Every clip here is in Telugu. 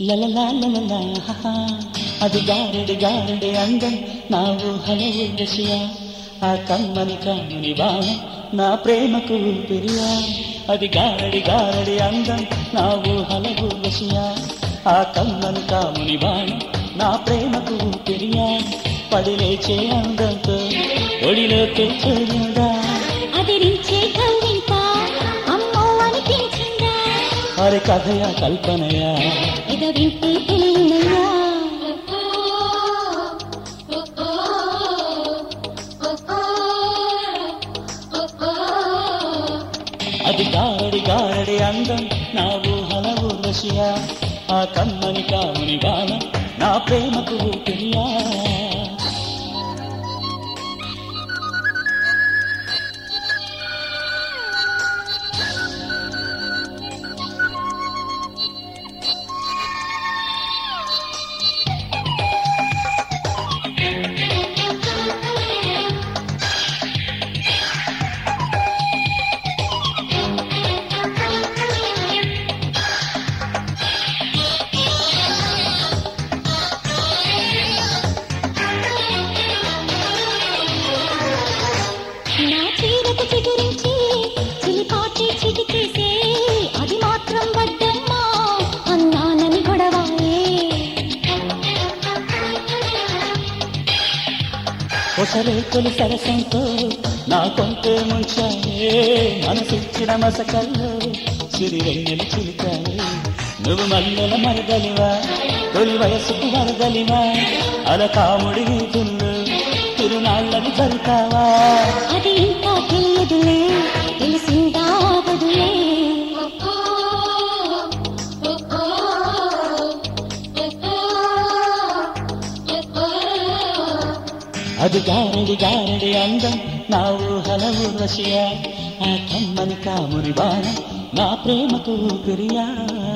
లలలా అది గారడి గారడి అందం నా ఊహల ఊర్వశియ ఆ కమ్మని కమ్మని బాణం నా ప్రేమకు ఊపిరియా అది గారడి గారడి అందం నా ఊహల ఊర్వశియ ఆ కమ్మని కాముని బాణం నా ప్రేమకు ఊపిరియా పడిలేచే అందంతో ఒడిలోకి చేరిందా అదిరించే కవ్వింత అమ్మో అనిపించిందా అరే కథయా కల్పనయా ఇదో వింటే తెలియనయ్యా అది గారడి గారడి అందం నా ఊహల ఊర్వశియా ఆ కమ్మని కాముని గానం నా ప్రేమకు ఊపిరియా నా చీరకు చిగురించి చిలిపాటి చిటికేసే అది మాత్రం వడ్డమ్మా అన్నానని గొడవాయే ఒసరే తొలి సరసంతో నా కొంటే ముంచాయే మనసిచ్చిన మసకల్లో సిరి వెన్నెలు చిలికాయే నువ్వు మల్లెల మరదలివా తొలి వయసుకు వరదలివా అల కాముడి వీధుల్లో తిరునాళ్ళని జరుతావా అది ఇంకా తెలియదులే తెలిసిందా బదులే అది గారడి గారడి అందం నా ఊహల ఊర్వశియా ఆ కమ్మని కాముని బాణం నా ప్రేమకు ఊపిరియా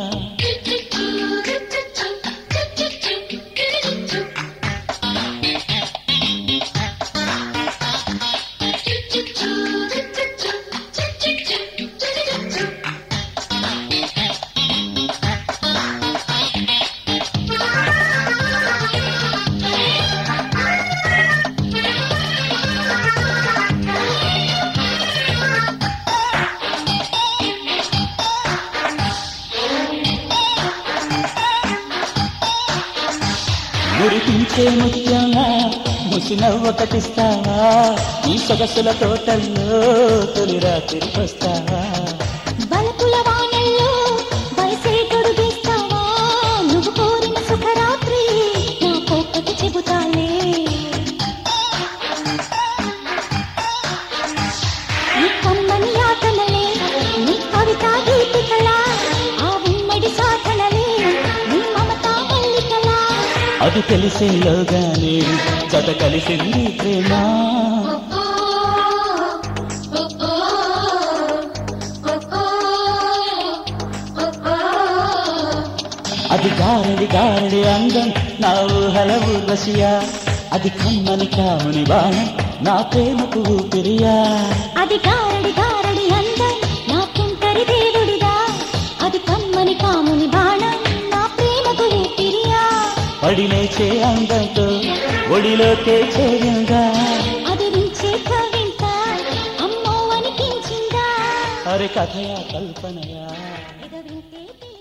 మురిపించే ముత్యంలా ముసి నవ్వకటిస్తావా ఈ సొగసుల తోటల్లో తొలి రాత్రి వస్తావా బలపుల వానల్లో వయసే తొడుగేస్తావా నువ్వు కోరిన సుఖరాత్రి నా కోకటి చెబుతాలే నీ కమ్మని ఆటలలే నీ కవిత గీతికలా ఆ ఉమ్మడి సాధనలే నీ మమతా మల్లికలా అది తెలిసేలోగానే జత కలిసింది ప్రేమ అది గారడి గారడి అందం నా ఊహల ఊర్వశియా అది కమ్మని కాముని బాణం నా ప్రేమకు ఊపిరియా అది గారడి గారడి అందం నా తుంటరి దేవుడిదా అది కమ్మని కాముని బాణం నా ప్రేమకు ఊపిరియా పడిలేచే అందంతో ఒడిలోకే చేరిందా అది రించే కవింత అమ్మో అనిపించిందా అరే కథయా కల్పనయా ఇదో వింటే తెలియదా?